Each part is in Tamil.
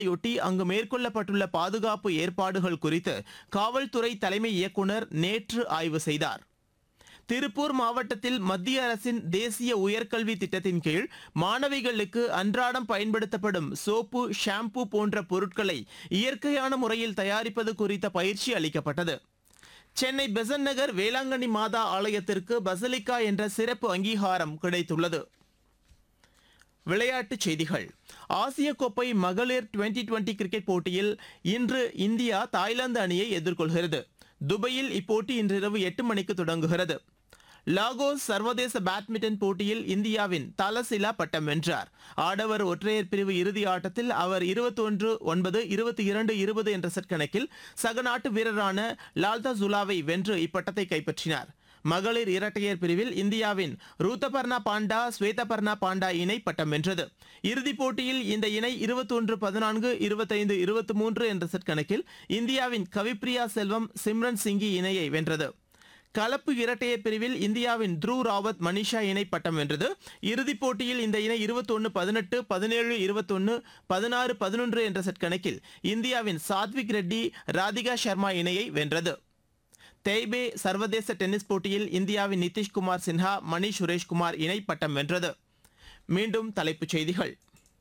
யொட்டி அங்கு மேற்கொள்ளப்பட்டுள்ள பாதுகாப்பு ஏற்பாடுகள் குறித்து காவல்துறை தலைமை இயக்குனர் நேற்று ஆய்வு செய்தார் திருப்பூர் மாவட்டத்தில் மத்திய அரசின் தேசிய உயர்கல்வி திட்டத்தின் கீழ் மாணவிகளுக்கு அன்றாடம் பயன்படுத்தப்படும் சோப்பு ஷாம்பு போன்ற பொருட்களை இயற்கையான முறையில் தயாரிப்பது குறித்த பயிற்சி அளிக்கப்பட்டது சென்னை பெசன்ட் நகர் வேளாங்கண்ணி மாதா ஆலயத்திற்கு பசலிக்கா என்ற சிறப்பு அங்கீகாரம் கிடைத்துள்ளது விளையாட்டுச் செய்திகள் ஆசிய கோப்பை மகளிர் டுவெண்டி டுவெண்டி கிரிக்கெட் போட்டியில் இன்று இந்தியா தாய்லாந்து அணியை எதிர்கொள்கிறது துபாயில் இப்போட்டி இன்றிரவு எட்டு மணிக்கு தொடங்குகிறது லாகோஸ் சர்வதேச பேட்மிண்டன் போட்டியில் இந்தியாவின் தலசிலா பட்டம் வென்றார் ஆடவர் ஒற்றையர் பிரிவு இறுதி ஆட்டத்தில் அவர் இருபத்தொன்று ஒன்பது இருபத்தி இரண்டு இருபது என்ற செட் கணக்கில் சக நாட்டு வீரரான லால்தா ஜுலாவை வென்று இப்பட்டத்தை கைப்பற்றினார் மகளிர் இரட்டையர் பிரிவில் இந்தியாவின் ரூத்தபர்ணா பாண்டா ஸ்வேதபர்ணா பாண்டா இணை பட்டம் வென்றது இறுதிப் போட்டியில் இந்த இணை இருபத்தொன்று பதினான்கு இருபத்தைந்து இருபத்தி மூன்று என்ற செட் கணக்கில் இந்தியாவின் கவிப்ரியா செல்வம் சிம்ரன் சிங்கி இணையை வென்றது கலப்பு இரட்டையர் பிரிவில் இந்தியாவின் த்ருவ் ராவத் மனிஷா இணை பட்டம் வென்றது இறுதிப் போட்டியில் இந்த இணை இருபத்தொன்னு பதினெட்டு பதினேழு இருபத்தொன்னு பதினாறு பதினொன்று என்ற செட் கணக்கில் இந்தியாவின் சாத்விக் ரெட்டி ராதிகா சர்மா இணையை வென்றது தெய்பே சர்வதேச டென்னிஸ் போட்டியில் இந்தியாவின் நிதிஷ்குமார் சின்ஹா மணி சுரேஷ்குமார் இணை பட்டம் வென்றது மீண்டும் தலைப்புச் செய்திகள்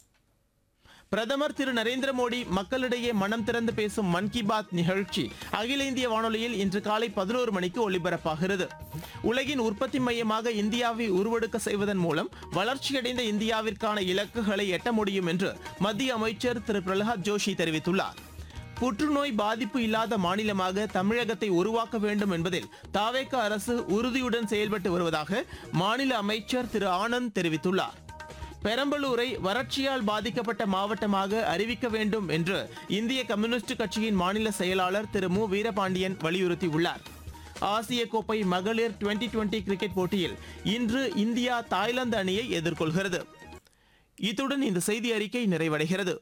பிரதமர் திரு நரேந்திர மோடி மக்களிடையே மனம் திறந்து பேசும் மன் கி பாத் நிகழ்ச்சி அகில இந்திய வானொலியில் இன்று காலை பதினோரு மணிக்கு ஒலிபரப்பாகிறது உலகின் உற்பத்தி மையமாக இந்தியாவை உருவெடுக்க செய்வதன் மூலம் வளர்ச்சியடைந்த இந்தியாவிற்கான இலக்குகளை எட்ட முடியும் என்று மத்திய அமைச்சர் திரு பிரகலாத் ஜோஷி தெரிவித்துள்ளார் புற்றுநோய் பாதிப்பு இல்லாத மாநிலமாக தமிழகத்தை உருவாக்க வேண்டும் என்பதில் தாவேக அரசு உறுதியுடன் செயல்பட்டு வருவதாக மாநில அமைச்சர் திரு ஆனந்த் தெரிவித்துள்ளார் பெரம்பலூரை வறட்சியால் பாதிக்கப்பட்ட மாவட்டமாக அறிவிக்க வேண்டும் என்று இந்திய கம்யூனிஸ்ட் கட்சியின் மாநில செயலாளர் திரு மு வீரபாண்டியன் வலியுறுத்தியுள்ளார் ஆசிய கோப்பை மகளிர் டுவெண்டி டுவெண்டி கிரிக்கெட் போட்டியில் இன்று இந்தியா தாய்லாந்து அணியை எதிர்கொள்கிறது இத்துடன் இந்த செய்தி அறிக்கை நிறைவடைகிறது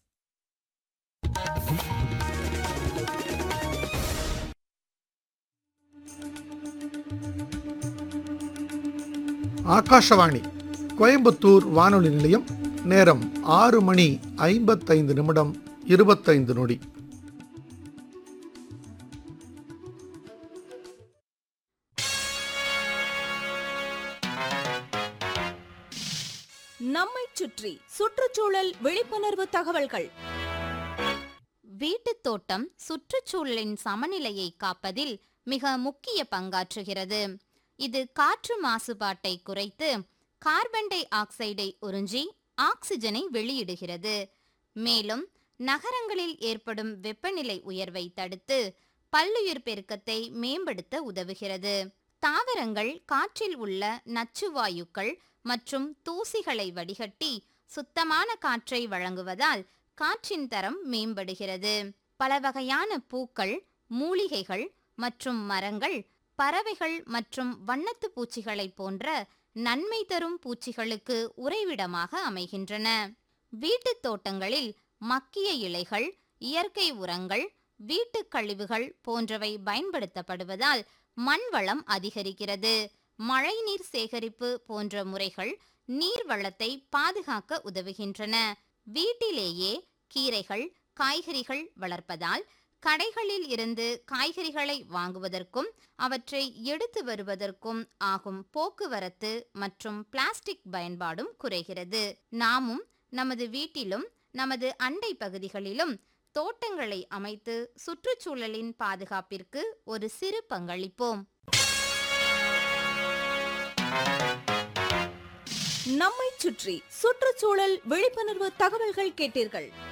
ஆகாஷவாணி கோயம்புத்தூர் வானொலி நிலையம் நேரம் ஆறு மணி ஐம்பத்தைந்து நிமிடம் இருபத்தைந்து நொடி நம்மைச் சுற்றி சுற்றுச்சூழல் விழிப்புணர்வு தகவல்கள் வீட்டுத் தோட்டம் சுற்றுச்சூழலின் சமநிலையை காப்பதில் மிக முக்கிய பங்காற்றுகிறது இது காற்று மாசுபாட்டை குறைத்து கார்பன் டை ஆக்சைடை உறிஞ்சி ஆக்சிஜனை வெளியிடுகிறது மேலும் நகரங்களில் ஏற்படும் வெப்பநிலை உயர்வை தடுத்து பல்லுயிர் பெருக்கத்தை மேம்படுத்த உதவுகிறது தாவரங்கள் காற்றில் உள்ள நச்சு வாயுக்கள் மற்றும் தூசிகளை வடிகட்டி சுத்தமான காற்றை வழங்குவதால் காற்றின் தரம் மேம்படுகிறது பல வகையான பூக்கள் மூலிகைகள் மற்றும் மரங்கள் பறவைகள் மற்றும் வண்ணத்து பூச்சிகளை போன்ற நன்மை தரும் பூச்சிகளுக்கு உறைவிடமாக அமைகின்றன வீட்டுத் தோட்டங்களில் மக்கிய இலைகள் இயற்கை உரங்கள் வீட்டுக் கழிவுகள் போன்றவை பயன்படுத்தப்படுவதால் மண் வளம் அதிகரிக்கிறது மழைநீர் சேகரிப்பு போன்ற முறைகள் நீர் வளத்தை பாதுகாக்க உதவுகின்றன வீட்டிலேயே கீரைகள் காய்கறிகள் வளர்ப்பதால் கடைகளில் இருந்து காய்கறிகளை வாங்குவதற்கும் அவற்றை எடுத்து வருவதற்கும் ஆகும் போக்குவரத்து மற்றும் பிளாஸ்டிக் பயன்பாடும் குறைகிறது நாமும் நமது வீட்டிலும் நமது அண்டை பகுதிகளிலும் தோட்டங்களை அமைத்து சுற்றுச்சூழலின் பாதுகாப்பிற்கு ஒரு சிறு பங்களிப்போம் நம்மைச் சுற்றி சுற்றுச்சூழல் விழிப்புணர்வு தகவல்கள் கேட்டீர்கள்